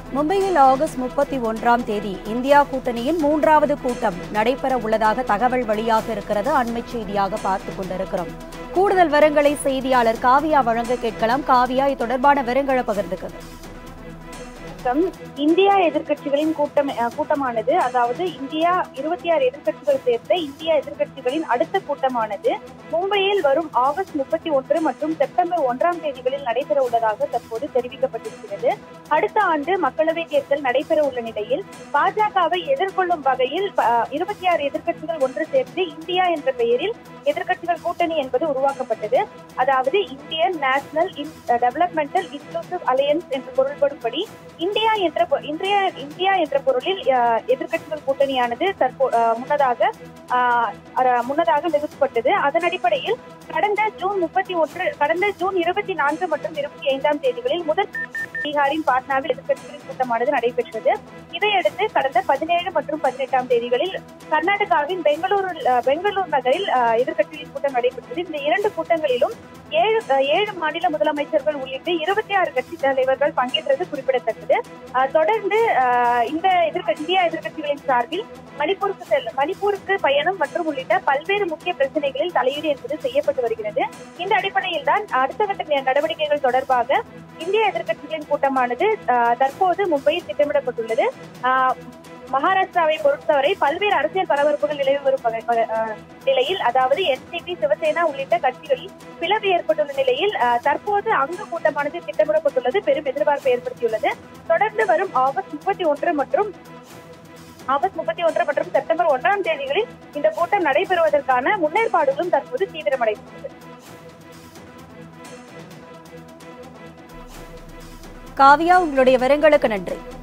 மும்பையில் ஆகஸ்ட் முப்பத்தி ஒன்றாம் தேதி இந்தியா கூட்டணியின் மூன்றாவது கூட்டம் நடைபெற உள்ளதாக தகவல் வெளியாக இருக்கிறது அண்மை செய்தியாக பார்த்துக் கொண்டிருக்கிறோம் கூடுதல் விவரங்களை செய்தியாளர் காவியா வழங்க கேட்கலாம் காவியா இது தொடர்பான விவரங்களை பகிர்ந்துக்கிறது வணக்கம் இந்தியா எதிர்க்கட்சிகளின் கூட்டம் அஹ், கூட்டமானது அதாவது இந்தியா இருபத்தி ஆறு எதிர்க்கட்சிகள் சேர்ந்த இந்தியா எதிர்க்கட்சிகளின் அடுத்த கூட்டமானது மும்பையில் வரும் ஆகஸ்ட் முப்பத்தி ஒன்று மற்றும் செப்டம்பர் ஒன்றாம் தேதிகளில் நடைபெற உள்ளதாக தற்போது தெரிவிக்கப்பட்டிருக்கிறது அடுத்த ஆண்டு மக்களவைத் தேர்தல் நடைபெற உள்ள நிலையில் பாஜகவை எதிர்கொள்ளும் வகையில் இருபத்தி ஆறு எதிர்க்கட்சிகள் ஒன்று சேர்ந்து இந்தியா என்ற பெயரில் எதிர்க்கட்சிகள் கூட்டணி என்பது உருவாக்கப்பட்டது அதாவது Indian National Developmental Inclusive Alliance என்று பொருள்படும்படி இந்தியா என்ற பொ- இன்றைய இந்தியா என்ற பொருளில் அஹ், எதிர்க்கட்சிகள் கூட்டணியானது தற்போ அஹ், முன்னதாக அஹ், அர- முன்னதாக நிறுவப்பட்டது அதன் அடிப்படையில் கடந்த ஜூன் முப்பத்தி ஒன்று கடந்த ஜூன் இருபத்தி நான்கு மற்றும் இருபத்தி ஐந்தாம் தேதிகளில் முதல் பீகாரின் பாட்னாவில் எதிர்க்கட்சிகளின் கூட்டமானது நடைபெற்றது இதையடுத்து கடந்த பதினேழு மற்றும் பதினெட்டாம் தேதிகளில் கர்நாடகாவின் பெங்களூரு அஹ், பெங்களூர் நகரில் அஹ், எதிர்க்கட்சிகளின் கூட்டம் நடைபெற்றது இந்த இரண்டு கூட்டங்களிலும் ஏழு அஹ், ஏழு மாநில முதலமைச்சர்கள் உள்ளிட்ட இருபத்தி ஆறு கட்சி தலைவர்கள் பங்கேற்றது குறிப்பிடத்தக்கது அஹ், தொடர்ந்து அஹ், இந்த எதிர்க்க இந்தியா எதிர்க்கட்சிகளின் சார்பில் மணிப்பூருக்கு செல் மணிப்பூருக்கு பயணம் மற்றும் உள்ளிட்ட பல்வேறு முக்கிய பிரச்சனைகளில் தலையீடு என்பது செய்யப்பட்டு வருகிறது இந்த அடிப்படையில் தான் அடுத்த கட்ட நடவடிக்கைகள் தொடர்பாக இந்திய எதிர்க்கட்சிகளின் கூட்டமானது அஹ், தற்போது மும்பையில் திட்டமிடப்பட்டுள்ளது அஹ், மகாராஷ்டிராவை பொறுத்தவரை பல்வேறு அரசியல் பரபரப்புகள் நிலவி வரும் வகை- அஹ், நிலையில் அதாவது என்சிபி சிவசேனா உள்ளிட்ட கட்சிகளில் பிளவு ஏற்பட்டுள்ள நிலையில் அஹ், தற்போது அங்கு கூட்டமானது திட்டமிடப்பட்டுள்ளது பெரும் எதிர்பார்ப்பை ஏற்படுத்தியுள்ளது தொடர்ந்து வரும் ஆகஸ்ட் முப்பத்தி ஒன்று மற்றும் ஆகஸ்ட் முப்பத்தி ஒன்று மற்றும் செப்டம்பர் ஒன்றாம் தேதிகளில் இந்த கூட்டம் நடைபெறுவதற்கான முன்னேற்பாடுகளும் தற்போது தீவிரமடைந்துள்ளது காவியா உங்களுடைய விவரங்களுக்கு நன்றி